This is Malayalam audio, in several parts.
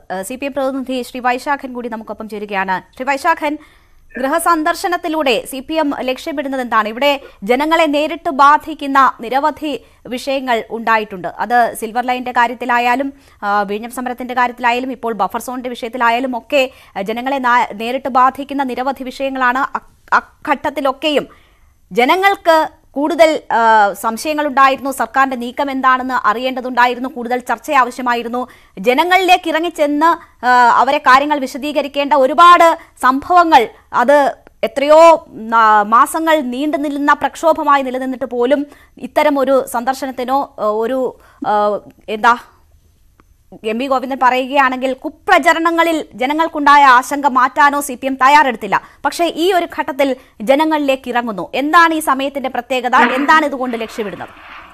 സി പി എം പ്രതിനിധി ശ്രീ വൈശാഖൻ കൂടി നമുക്കൊപ്പം ചേരുകയാണ് ശ്രീ വൈശാഖൻ ഗൃഹസന്ദർശനത്തിലൂടെ സി പി എം ലക്ഷ്യമിടുന്നത് എന്താണ് ഇവിടെ ജനങ്ങളെ നേരിട്ട് ബാധിക്കുന്ന നിരവധി വിഷയങ്ങൾ ഉണ്ടായിട്ടുണ്ട് അത് സിൽവർ ലൈനിന്റെ കാര്യത്തിലായാലും ആ, വിഴിഞ്ഞം സമരത്തിന്റെ കാര്യത്തിലായാലും ഇപ്പോൾ ബഫർ സോണിന്റെ വിഷയത്തിലായാലും ഒക്കെ ആ, ജനങ്ങളെ നാ- നേരിട്ട് ബാധിക്കുന്ന നിരവധി വിഷയങ്ങളാണ് അ- അഘട്ടത്തിലൊക്കെയും ജനങ്ങൾക്ക് കൂടുതൽ ആ, സംശയങ്ങളുണ്ടായിരുന്നു സർക്കാരിന്റെ നീക്കം എന്താണെന്ന് അറിയേണ്ടതുണ്ടായിരുന്നു കൂടുതൽ ചർച്ച ആവശ്യമായിരുന്നു ജനങ്ങളിലേക്ക് ഇറങ്ങിച്ചെന്ന് ആ, അവരെ കാര്യങ്ങൾ വിശദീകരിക്കേണ്ട ഒരുപാട് സംഭവങ്ങൾ അത് എത്രയോ ആ, മാസങ്ങൾ നീണ്ടു നിൽക്കുന്ന പ്രക്ഷോഭമായി നിലനിന്നിട്ട് പോലും ഇത്തരം ഒരു സന്ദർശനത്തിനോ ആ, ഒരു ആ, എന്താ എം വി ഗോവിന്ദൻ പറയുകയാണെങ്കിൽ കുപ്രചരണങ്ങളിൽ ജനങ്ങൾക്കുണ്ടായ ആശങ്ക മാറ്റാനോ സി പി എം തയ്യാറെടുത്തില്ല പക്ഷേ ഈ ഒരു ഘട്ടത്തിൽ ജനങ്ങളിലേക്ക് ഇറങ്ങുന്നു എന്താണ് ഈ സമയത്തിന്റെ പ്രത്യേകത എന്താണ് ഇതുകൊണ്ട് ലക്ഷ്യമിടുന്നത്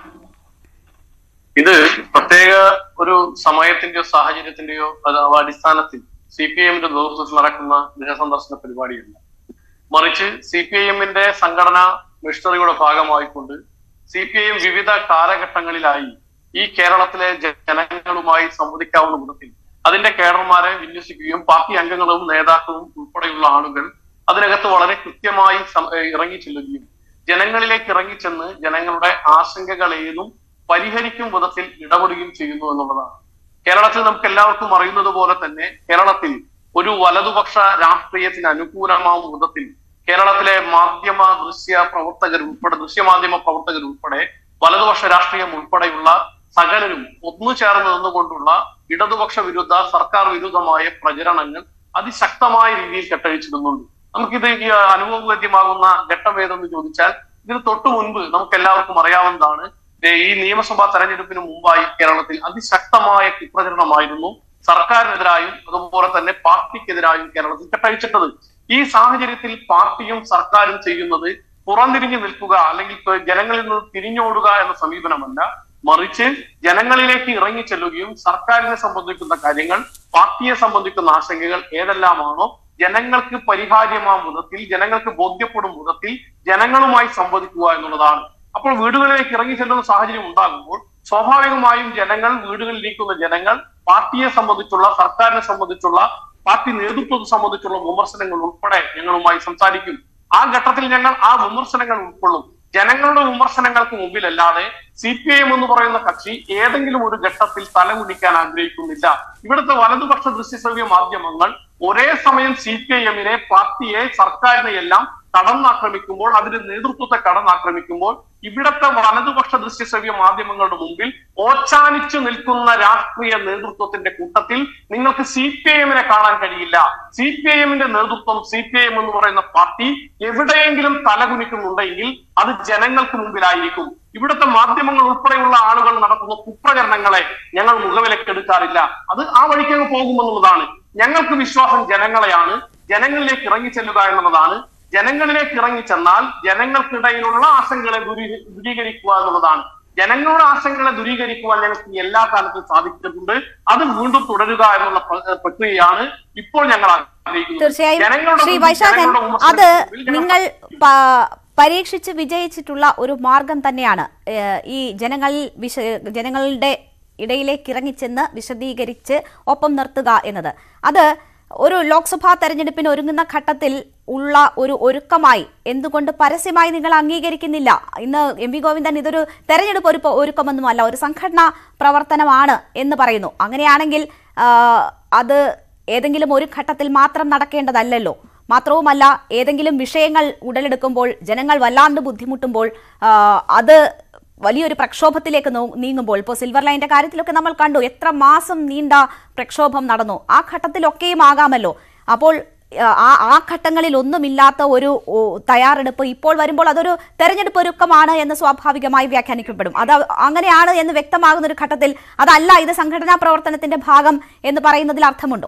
ഇത് പ്രത്യേക ഒരു സമയത്തിന്റെയോ സാഹചര്യത്തിന്റെയോ അഥവാ അടിസ്ഥാനത്തിൽ സി പി എമ്മിന്റെ നേതൃത്വത്തിൽ നടക്കുന്ന ഗൃഹസന്ദർശന പരിപാടിയല്ല മറിച്ച് സി പി ഐ എമ്മിന്റെ സംഘടനാ മിഷണറിയുടെ ഭാഗമായിക്കൊണ്ട് സി പി ഐ എം വിവിധ കാലഘട്ടങ്ങളിലായി ഈ കേരളത്തിലെ ജനങ്ങളുമായി സംവദിക്കാവുന്ന വിധത്തിൽ അതിന്റെ കേഡർമാരെ വിന്യസിക്കുകയും പാർട്ടി അംഗങ്ങളും നേതാക്കളും ഉൾപ്പെടെയുള്ള ആളുകൾ അതിനകത്ത് വളരെ കൃത്യമായി സം- ഏഹ് ഇറങ്ങി ചെല്ലുകയും ജനങ്ങളിലേക്ക് ഇറങ്ങിച്ചെന്ന് ജനങ്ങളുടെ ആശങ്കകൾ ഏതും പരിഹരിക്കും വിധത്തിൽ ഇടപെടുകയും ചെയ്യുന്നു എന്നുള്ളതാണ് കേരളത്തിൽ നമുക്ക് എല്ലാവർക്കും അറിയുന്നത് പോലെ തന്നെ കേരളത്തിൽ ഒരു വലതുപക്ഷ രാഷ്ട്രീയത്തിന് അനുകൂലമാവും വിധത്തിൽ കേരളത്തിലെ മാധ്യമ ദൃശ്യ പ്രവർത്തകർ ഉൾപ്പെടെ ദൃശ്യമാധ്യമ പ്രവർത്തകർ ഉൾപ്പെടെ വലതുപക്ഷ രാഷ്ട്രീയം ഉൾപ്പെടെയുള്ള സകലരും ഒന്നു ചേർന്ന് നിന്നുകൊണ്ടുള്ള ഇടതുപക്ഷ വിരുദ്ധ സർക്കാർ വിരുദ്ധമായ പ്രചരണങ്ങൾ അതിശക്തമായ രീതിയിൽ കെട്ടഴിച്ചിടുന്നുണ്ട് നമുക്കിത് ഈ അനുഭവവേദ്യമാകുന്ന ഘട്ടം ഏതെന്ന് ചോദിച്ചാൽ ഇതിന് തൊട്ടു മുൻപ് നമുക്ക് എല്ലാവർക്കും അറിയാവുന്നതാണ് ദേ ഈ നിയമസഭാ തെരഞ്ഞെടുപ്പിന് മുമ്പായി കേരളത്തിൽ അതിശക്തമായ കുപ്രചരണമായിരുന്നു സർക്കാരിനെതിരായും അതുപോലെ തന്നെ പാർട്ടിക്കെതിരായും കേരളത്തിൽ കെട്ടഴിച്ചിട്ടത് ഈ സാഹചര്യത്തിൽ പാർട്ടിയും സർക്കാരും ചെയ്യുന്നത് പുറംതിരിഞ്ഞു നിൽക്കുക അല്ലെങ്കിൽ ഇപ്പൊ ജനങ്ങളിൽ നിന്ന് തിരിഞ്ഞോടുക എന്ന സമീപനമല്ല മറിച്ച് ജനങ്ങളിലേക്ക് ഇറങ്ങി ചെല്ലുകയും സർക്കാരിനെ സംബന്ധിക്കുന്ന കാര്യങ്ങൾ പാർട്ടിയെ സംബന്ധിക്കുന്ന ആശങ്കകൾ ഏതെല്ലാമാണോ ജനങ്ങൾക്ക് പരിഹാര്യമാം വിധത്തിൽ ജനങ്ങൾക്ക് ബോധ്യപ്പെടും വിധത്തിൽ ജനങ്ങളുമായി സംവദിക്കുക എന്നുള്ളതാണ് അപ്പോൾ വീടുകളിലേക്ക് ഇറങ്ങി ചെല്ലുന്ന സാഹചര്യം ഉണ്ടാകുമ്പോൾ സ്വാഭാവികമായും ജനങ്ങൾ വീടുകളിലിരിക്കുന്ന ജനങ്ങൾ പാർട്ടിയെ സംബന്ധിച്ചുള്ള സർക്കാരിനെ സംബന്ധിച്ചുള്ള പാർട്ടി നേതൃത്വത്തെ സംബന്ധിച്ചുള്ള വിമർശനങ്ങൾ ഉൾപ്പെടെ ഞങ്ങളുമായി സംസാരിക്കും ആ ഘട്ടത്തിൽ ഞങ്ങൾ ആ വിമർശനങ്ങൾ ഉൾക്കൊള്ളും ജനങ്ങളുടെ വിമർശനങ്ങൾക്ക് മുമ്പിലല്ലാതെ സി പി ഐ എം എന്ന് പറയുന്ന കക്ഷി ഏതെങ്കിലും ഒരു ഘട്ടത്തിൽ തലമുടിക്കാൻ ആഗ്രഹിക്കുന്നില്ല ഇവിടുത്തെ വലതുപക്ഷ ദൃശ്യശ്രവ്യ മാധ്യമങ്ങൾ ഒരേ സമയം സി പി ഐ എമ്മിനെ പാർട്ടിയെ സർക്കാരിനെ എല്ലാം കടന്നാക്രമിക്കുമ്പോൾ അതിന്റെ നേതൃത്വത്തെ കടന്നാക്രമിക്കുമ്പോൾ ഇവിടത്തെ വലതുപക്ഷ ദൃശ്യശ്രവ്യ മാധ്യമങ്ങളുടെ മുമ്പിൽ ഓച്ചാനിച്ചു നിൽക്കുന്ന രാഷ്ട്രീയ നേതൃത്വത്തിന്റെ കൂട്ടത്തിൽ നിങ്ങൾക്ക് സി പി ഐ എമ്മിനെ കാണാൻ കഴിയില്ല സി പി ഐ എമ്മിന്റെ നേതൃത്വം സി പി ഐ എം എന്ന് പറയുന്ന പാർട്ടി എവിടെയെങ്കിലും തലകുനിക്കുന്നുണ്ടെങ്കിൽ അത് ജനങ്ങൾക്ക് മുമ്പിലായിരിക്കും ഇവിടുത്തെ മാധ്യമങ്ങൾ ഉൾപ്പെടെയുള്ള ആളുകൾ നടത്തുന്ന കുപ്രചരണങ്ങളെ ഞങ്ങൾ മുഖവിലക്കെടുക്കാറില്ല അത് ആ വഴിക്ക് അങ്ങ് പോകുമെന്നുള്ളതാണ് ഞങ്ങൾക്ക് വിശ്വാസം ജനങ്ങളെയാണ് ജനങ്ങളിലേക്ക് ഇറങ്ങിച്ചെല്ലുക എന്നുള്ളതാണ് ജനങ്ങളിലേക്ക് ഇറങ്ങിച്ചെന്നാൽ ജനങ്ങൾക്കിടയിലുള്ള ആശങ്കകളെ ദൂരീ- ദൂരീകരിക്കുക എന്നുള്ളതാണ് ജനങ്ങളുടെ ആശങ്കകളെ ദൂരീകരിക്കുവാൻ ഞങ്ങൾക്ക് എല്ലാ കാലത്തും സാധിച്ചിട്ടുണ്ട് അത് വീണ്ടും തുടരുക എന്നുള്ള പ്ര- പ്രക്രിയയാണ് ഇപ്പോൾ ഞങ്ങൾ ആഗ്രഹിക്കുന്നത് തീർച്ചയായും ജനങ്ങളുടെ ശ്രീ മുമ്പിൽ വൈശാഖൻ ജനങ്ങളുടെ അത് വിമർശനങ്ങൾക്ക് മുമ്പിൽ നിങ്ങൾ പ- പരീക്ഷിച്ച് വിജയിച്ചിട്ടുള്ള ഒരു മാർഗം തന്നെയാണ് ഏഹ് ഈ ജനങ്ങളിൽ വിശ ജനങ്ങളുടെ ഇടയിലേക്ക് ഇറങ്ങിച്ചെന്ന് വിശദീകരിച്ച് ഒപ്പം നിർത്തുക എന്നത് അത് ഒരു ലോക്സഭാ തെരഞ്ഞെടുപ്പിന് ഒരുങ്ങുന്ന ഘട്ടത്തിൽ ഉള്ള ഒരു ഒരുക്കമായി എന്തുകൊണ്ട് പരസ്യമായി നിങ്ങൾ അംഗീകരിക്കുന്നില്ല ഇന്ന് എം വി ഗോവിന്ദൻ ഇതൊരു തെരഞ്ഞെടുപ്പ് ഒരു ഒരുക്കമൊന്നുമല്ല ഒരു സംഘടനാ പ്രവർത്തനമാണ് എന്ന് പറയുന്നു അങ്ങനെയാണെങ്കിൽ ആ, അത് ഏതെങ്കിലും ഒരു ഘട്ടത്തിൽ മാത്രം നടക്കേണ്ടതല്ലല്ലോ മാത്രവുമല്ല ഏതെങ്കിലും വിഷയങ്ങൾ ഉടലെടുക്കുമ്പോൾ ജനങ്ങൾ വല്ലാണ്ട് ബുദ്ധിമുട്ടുമ്പോൾ ആ, അത് വലിയൊരു പ്രക്ഷോഭത്തിലേക്ക് നോ- നീങ്ങുമ്പോൾ ഇപ്പോൾ സിൽവർ ലൈനിന്റെ കാര്യത്തിലൊക്കെ നമ്മൾ കണ്ടു എത്ര മാസം നീണ്ട പ്രക്ഷോഭം നടന്നു ആ ഘട്ടത്തിലൊക്കെയും ആകാമല്ലോ അപ്പോൾ ആ, ആ ആ ഘട്ടങ്ങളിൽ ഒന്നുമില്ലാത്ത ഒരു ഓ, തയ്യാറെടുപ്പ് ഇപ്പോൾ വരുമ്പോൾ അതൊരു തെരഞ്ഞെടുപ്പ് ഒരുക്കമാണ് എന്ന് സ്വാഭാവികമായി വ്യാഖ്യാനിക്കപ്പെടും അത് അങ്ങനെയാണ് എന്ന് വ്യക്തമാകുന്ന ഒരു ഘട്ടത്തിൽ അതല്ല ഇത് സംഘടനാ പ്രവർത്തനത്തിന്റെ ഭാഗം എന്ന് പറയുന്നതിൽ അർത്ഥമുണ്ടോ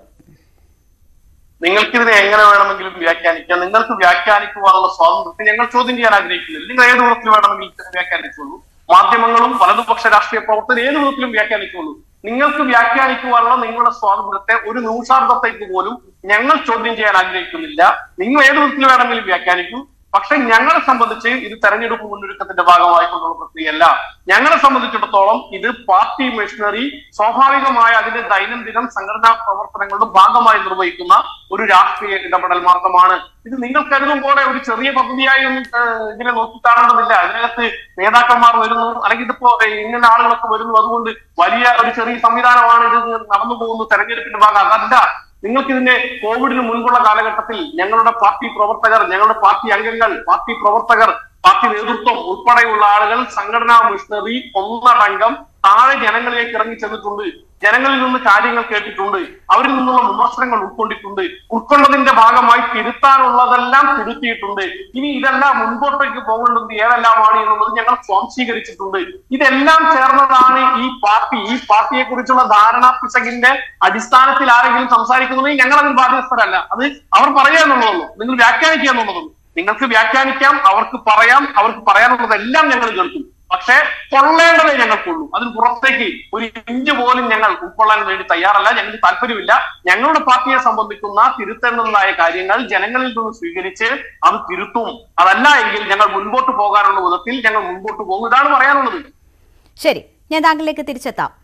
നിങ്ങൾക്കിതിനെ എങ്ങനെ വേണമെങ്കിലും വ്യാഖ്യാനിക്കാം നിങ്ങൾക്ക് വ്യാഖ്യാനിക്കുവാനുള്ള സ്വാതന്ത്ര്യത്തെ ഞങ്ങൾ ചോദ്യം ചെയ്യാൻ ആഗ്രഹിക്കുന്നില്ല നിങ്ങൾ ഏത് വിധത്തിൽ വേണമെങ്കിലും വ്യാഖ്യാനിച്ചോളൂ മാധ്യമങ്ങളും വലതുപക്ഷ രാഷ്ട്രീയ പ്രവർത്തകർ ഏത് വിധത്തിലും വ്യാഖ്യാനിക്കുള്ളൂ നിങ്ങൾക്ക് വ്യാഖ്യാനിക്കുവാനുള്ള നിങ്ങളുടെ സ്വാതന്ത്ര്യത്തെ ഒരു നിമിഷാർത്ഥത്തേക്ക് പോലും ഞങ്ങൾ ചോദ്യം ചെയ്യാൻ ആഗ്രഹിക്കുന്നില്ല നിങ്ങൾ ഏത് വിധത്തിൽ വേണമെങ്കിലും വ്യാഖ്യാനിക്കൂ പക്ഷെ ഞങ്ങളെ സംബന്ധിച്ച് ഇത് തെരഞ്ഞെടുപ്പ് മുന്നൊരുക്കത്തിന്റെ ഭാഗമായിക്കൊണ്ടുള്ള പ്രക്രിയയല്ല ഞങ്ങളെ സംബന്ധിച്ചിടത്തോളം ഇത് പാർട്ടി മെഷീനറി സ്വാഭാവികമായ അതിന്റെ ദൈനംദിനം സംഘടനാ പ്രവർത്തനങ്ങളുടെ ഭാഗമായി നിർവഹിക്കുന്ന ഒരു രാഷ്ട്രീയ ഇടപെടൽ മാർഗമാണ് ഇത് നിങ്ങൾ കരുതും പോലെ ഒരു ചെറിയ പദ്ധതിയായി ഒന്നും ഏഹ്, ഇതിനെ നോക്കിക്കാണേണ്ടതില്ല അതിനകത്ത് നേതാക്കന്മാർ വരുന്നു അല്ലെങ്കിൽ ഇതിപ്പോ ഏഹ്, ഇങ്ങനെ ആളുകളൊക്കെ വരുന്നു അതുകൊണ്ട് വലിയ ഒരു ചെറിയ സംവിധാനമാണ് ഇത് നടന്നു പോകുന്ന തെരഞ്ഞെടുപ്പിന്റെ ഭാഗം അതല്ല നിങ്ങൾക്ക് ഇതിന്റെ കോവിഡിന് മുൻപുള്ള കാലഘട്ടത്തിൽ ഞങ്ങളുടെ പാർട്ടി പ്രവർത്തകർ ഞങ്ങളുടെ പാർട്ടി അംഗങ്ങൾ പാർട്ടി പ്രവർത്തകർ പാർട്ടി നേതൃത്വം ഉൾപ്പെടെയുള്ള ആളുകൾ സംഘടനാ മിഷണറി ഒന്നടങ്കം താഴെ ജനങ്ങളിലേക്ക് ഇറങ്ങി ചെന്നിട്ടുണ്ട് ജനങ്ങളിൽ നിന്ന് കാര്യങ്ങൾ കേട്ടിട്ടുണ്ട് അവരിൽ നിന്നുള്ള വിമർശനങ്ങൾ ഉൾക്കൊണ്ടിട്ടുണ്ട് ഉൾക്കൊണ്ടതിന്റെ ഭാഗമായി തിരുത്താനുള്ളതെല്ലാം തിരുത്തിയിട്ടുണ്ട് ഇനി ഇതെല്ലാം മുൻപോട്ടേക്ക് പോകേണ്ടത് ഏതെല്ലാമാണ് എന്നുള്ളത് ഞങ്ങൾ സ്വാംശീകരിച്ചിട്ടുണ്ട് ഇതെല്ലാം ചേർന്നതാണ് ഈ പാർട്ടി ഈ പാർട്ടിയെ കുറിച്ചുള്ള ധാരണ പിശകിന്റെ അടിസ്ഥാനത്തിൽ ആരെങ്കിലും സംസാരിക്കുന്നുണ്ടെങ്കിൽ ഞങ്ങൾ അതിന് ബാധ്യസ്ഥരല്ല അത് അവർ പറയുക എന്നുള്ളതുള്ളൂ നിങ്ങൾ വ്യാഖ്യാനിക്കുക എന്നുള്ളതുള്ളൂ നിങ്ങൾക്ക് വ്യാഖ്യാനിക്കാം അവർക്ക് പറയാം അവർക്ക് പറയാനുള്ളതെല്ലാം ഞങ്ങൾ കേൾക്കും പക്ഷേ കൊള്ളേണ്ടതേ ഞങ്ങൾക്കുള്ളൂ അതിന് പുറത്തേക്ക് ഒരു ഇഞ്ച് പോലും ഞങ്ങൾ ഉൾക്കൊള്ളാൻ വേണ്ടി തയ്യാറല്ല ഞങ്ങൾക്ക് താല്പര്യമില്ല ഞങ്ങളുടെ പാർട്ടിയെ സംബന്ധിക്കുന്ന തിരുത്തേണ്ടതായ കാര്യങ്ങൾ ജനങ്ങളിൽ നിന്ന് സ്വീകരിച്ച് അത് തിരുത്തും അതല്ല എങ്കിൽ ഞങ്ങൾ മുൻപോട്ട് പോകാനുള്ള വിധത്തിൽ ഞങ്ങൾ മുൻപോട്ട് പോകും ഇതാണ് പറയാനുള്ളത് ശരി ഞാൻ താങ്കളിലേക്ക് തിരിച്ചെത്താം